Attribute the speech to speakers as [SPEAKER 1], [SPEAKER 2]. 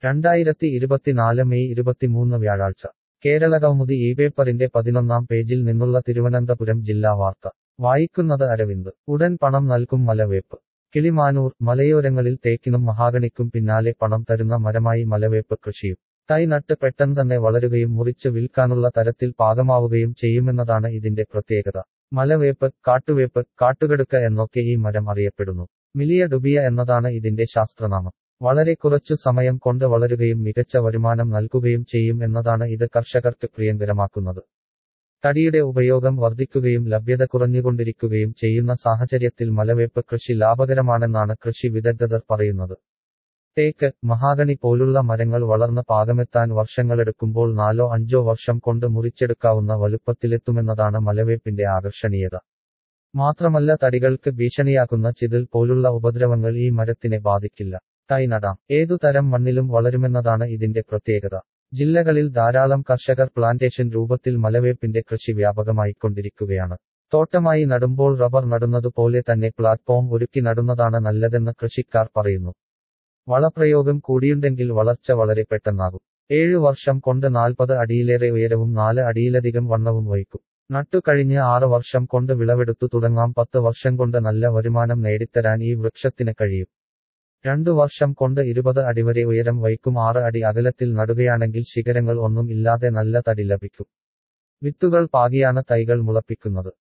[SPEAKER 1] രണ്ടായിരത്തി ഇരുപത്തിനാല് മെയ് ഇരുപത്തിമൂന്ന് വ്യാഴാഴ്ച കേരളകൗമുദി ഈ പേപ്പറിന്റെ പതിനൊന്നാം പേജിൽ നിന്നുള്ള തിരുവനന്തപുരം ജില്ലാ വാർത്ത വായിക്കുന്നത് അരവിന്ദ് ഉടൻ പണം നൽകും മലവേപ്പ് കിളിമാനൂർ മലയോരങ്ങളിൽ തേക്കിനും മഹാഗണിക്കും പിന്നാലെ പണം തരുന്ന മരമായി മലവേപ്പ് കൃഷിയും തൈ നട്ട് പെട്ടെന്ന് തന്നെ വളരുകയും മുറിച്ച് വിൽക്കാനുള്ള തരത്തിൽ പാകമാവുകയും ചെയ്യുമെന്നതാണ് ഇതിന്റെ പ്രത്യേകത മലവേപ്പ് കാട്ടുവേപ്പ് കാട്ടുകടുക്ക എന്നൊക്കെ ഈ മരം അറിയപ്പെടുന്നു മിലിയ ഡുബിയ എന്നതാണ് ഇതിന്റെ ശാസ്ത്രനാമം വളരെ കുറച്ചു സമയം കൊണ്ട് വളരുകയും മികച്ച വരുമാനം നൽകുകയും ചെയ്യും എന്നതാണ് ഇത് കർഷകർക്ക് പ്രിയങ്കരമാക്കുന്നത് തടിയുടെ ഉപയോഗം വർദ്ധിക്കുകയും ലഭ്യത കുറഞ്ഞുകൊണ്ടിരിക്കുകയും ചെയ്യുന്ന സാഹചര്യത്തിൽ മലവേപ്പ് കൃഷി ലാഭകരമാണെന്നാണ് കൃഷി വിദഗ്ധർ പറയുന്നത് തേക്ക് മഹാഗണി പോലുള്ള മരങ്ങൾ വളർന്ന് പാകമെത്താൻ വർഷങ്ങളെടുക്കുമ്പോൾ നാലോ അഞ്ചോ വർഷം കൊണ്ട് മുറിച്ചെടുക്കാവുന്ന വലുപ്പത്തിലെത്തുമെന്നതാണ് മലവേപ്പിന്റെ ആകർഷണീയത മാത്രമല്ല തടികൾക്ക് ഭീഷണിയാക്കുന്ന ചിതിൽ പോലുള്ള ഉപദ്രവങ്ങൾ ഈ മരത്തിനെ ബാധിക്കില്ല തൈ നടാം ഏതു തരം മണ്ണിലും വളരുമെന്നതാണ് ഇതിന്റെ പ്രത്യേകത ജില്ലകളിൽ ധാരാളം കർഷകർ പ്ലാന്റേഷൻ രൂപത്തിൽ മലവേപ്പിന്റെ കൃഷി വ്യാപകമായിക്കൊണ്ടിരിക്കുകയാണ് തോട്ടമായി നടുമ്പോൾ റബ്ബർ നടുന്നതുപോലെ തന്നെ പ്ലാറ്റ്ഫോം ഒരുക്കി നടുന്നതാണ് നല്ലതെന്ന് കൃഷിക്കാർ പറയുന്നു വളപ്രയോഗം കൂടിയുണ്ടെങ്കിൽ വളർച്ച വളരെ പെട്ടെന്നാകും ഏഴു വർഷം കൊണ്ട് നാൽപ്പത് അടിയിലേറെ ഉയരവും നാല് അടിയിലധികം വണ്ണവും വഹിക്കും നട്ടുകഴിഞ്ഞ് ആറ് വർഷം കൊണ്ട് വിളവെടുത്തു തുടങ്ങാം പത്ത് വർഷം കൊണ്ട് നല്ല വരുമാനം നേടിത്തരാൻ ഈ വൃക്ഷത്തിന് കഴിയും രണ്ടു വർഷം കൊണ്ട് ഇരുപത് അടി വരെ ഉയരം വയ്ക്കും ആറ് അടി അകലത്തിൽ നടുകയാണെങ്കിൽ ശിഖരങ്ങൾ ഒന്നും ഇല്ലാതെ നല്ല തടി ലഭിക്കും വിത്തുകൾ പാകിയാണ് തൈകൾ മുളപ്പിക്കുന്നത്